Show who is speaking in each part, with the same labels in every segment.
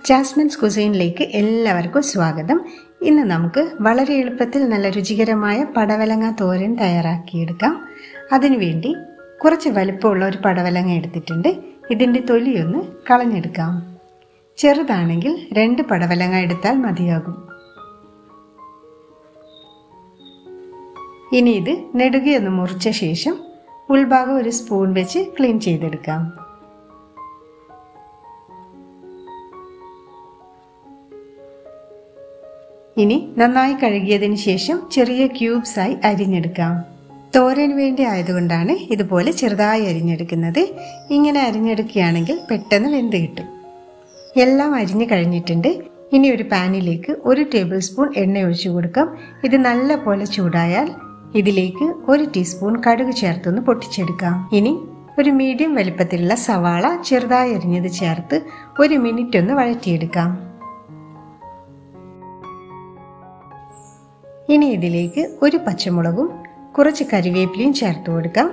Speaker 1: Jasmine's കുസൈനിലേക്ക് എല്ലാവർക്കും സ്വാഗതം ഇന്ന് നമുക്ക് വളരെ എളുപ്പത്തിൽ നല്ല രുചികരമായ പടവലങ്ങ തോരൻ തയ്യാറാക്കിയെടുക്കാം അതിനുവേണ്ടി കുറച്ച് വലിപ്പമുള്ള ഒരു പടവലങ്ങ എടുത്തിട്ടുണ്ട് ഇതിൻ്റെ തൊലിയൊന്ന് കളഞ്ഞെടുക്കാം ചെറുതാണെങ്കിൽ രണ്ട് പടവലങ്ങ എടുത്താൽ മതിയാകും ഇനി ഇത് നെടുകയൊന്ന് മുറിച്ച ശേഷം ഉൾഭാഗം ഒരു സ്പൂൺ വെച്ച് ക്ലീൻ ചെയ്തെടുക്കാം ഇനി നന്നായി കഴുകിയതിന് ശേഷം ചെറിയ ക്യൂബ്സായി അരിഞ്ഞെടുക്കാം തോരന് വേണ്ടി ആയതുകൊണ്ടാണ് ഇതുപോലെ ചെറുതായി അരിഞ്ഞെടുക്കുന്നത് ഇങ്ങനെ അരിഞ്ഞെടുക്കുകയാണെങ്കിൽ പെട്ടെന്ന് വെന്ത് കിട്ടും എല്ലാം അരിഞ്ഞു കഴിഞ്ഞിട്ടുണ്ട് ഇനി ഒരു പാനിലേക്ക് ഒരു ടേബിൾ സ്പൂൺ എണ്ണ ഒഴിച്ചു കൊടുക്കാം ഇത് നല്ല പോലെ ചൂടായാൽ ഇതിലേക്ക് ഒരു ടീസ്പൂൺ കടുക് ചേർത്തൊന്ന് പൊട്ടിച്ചെടുക്കാം ഇനി ഒരു മീഡിയം വലിപ്പത്തിലുള്ള സവാള ചെറുതായി അരിഞ്ഞത് ചേർത്ത് ഒരു മിനിറ്റ് ഒന്ന് വഴറ്റിയെടുക്കാം ഇനി ഇതിലേക്ക് ഒരു പച്ചമുളകും കുറച്ച് കരിവേപ്പിലയും ചേർത്ത് കൊടുക്കാം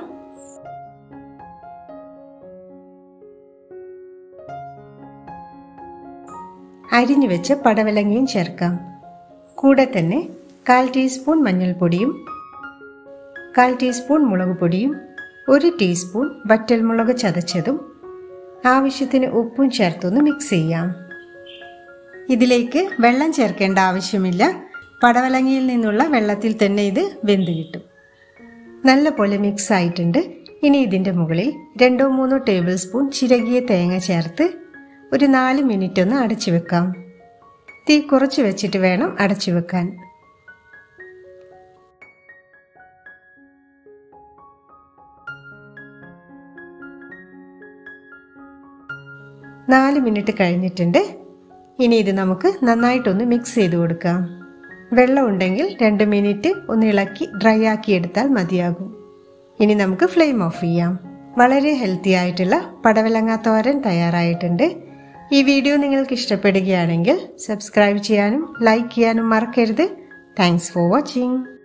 Speaker 1: അരിഞ്ഞു വെച്ച പടവലങ്ങയും ചേർക്കാം കൂടെ തന്നെ കാൽ ടീസ്പൂൺ മഞ്ഞൾപ്പൊടിയും കാൽ ടീസ്പൂൺ മുളക് പൊടിയും ഒരു ടീസ്പൂൺ വറ്റൽമുളക് ചതച്ചതും ആവശ്യത്തിന് ഉപ്പും ചേർത്തൊന്ന് മിക്സ് ചെയ്യാം ഇതിലേക്ക് വെള്ളം ചേർക്കേണ്ട ആവശ്യമില്ല പടവലങ്ങയിൽ നിന്നുള്ള വെള്ളത്തിൽ തന്നെ ഇത് വെന്ത് കിട്ടും നല്ല പോലെ മിക്സ് ആയിട്ടുണ്ട് ഇനി ഇതിൻ്റെ മുകളിൽ രണ്ടോ മൂന്നോ ടേബിൾ സ്പൂൺ ചിരകിയ തേങ്ങ ചേർത്ത് ഒരു നാല് മിനിറ്റ് ഒന്ന് അടച്ചു വെക്കാം തീ കുറച്ച് വെച്ചിട്ട് വേണം അടച്ചു വെക്കാൻ നാല് മിനിറ്റ് കഴിഞ്ഞിട്ടുണ്ട് ഇനി ഇത് നമുക്ക് നന്നായിട്ടൊന്ന് മിക്സ് ചെയ്ത് കൊടുക്കാം വെള്ളം ഉണ്ടെങ്കിൽ രണ്ട് മിനിറ്റ് ഒന്ന് ഇളക്കി ഡ്രൈ ആക്കി എടുത്താൽ മതിയാകും ഇനി നമുക്ക് ഫ്ലെയിം ഓഫ് ചെയ്യാം വളരെ ഹെൽത്തി ആയിട്ടുള്ള പടവലങ്ങ തോരൻ തയ്യാറായിട്ടുണ്ട് ഈ വീഡിയോ നിങ്ങൾക്ക് ഇഷ്ടപ്പെടുകയാണെങ്കിൽ സബ്സ്ക്രൈബ് ചെയ്യാനും ലൈക്ക് ചെയ്യാനും മറക്കരുത് താങ്ക്സ് ഫോർ വാച്ചിങ്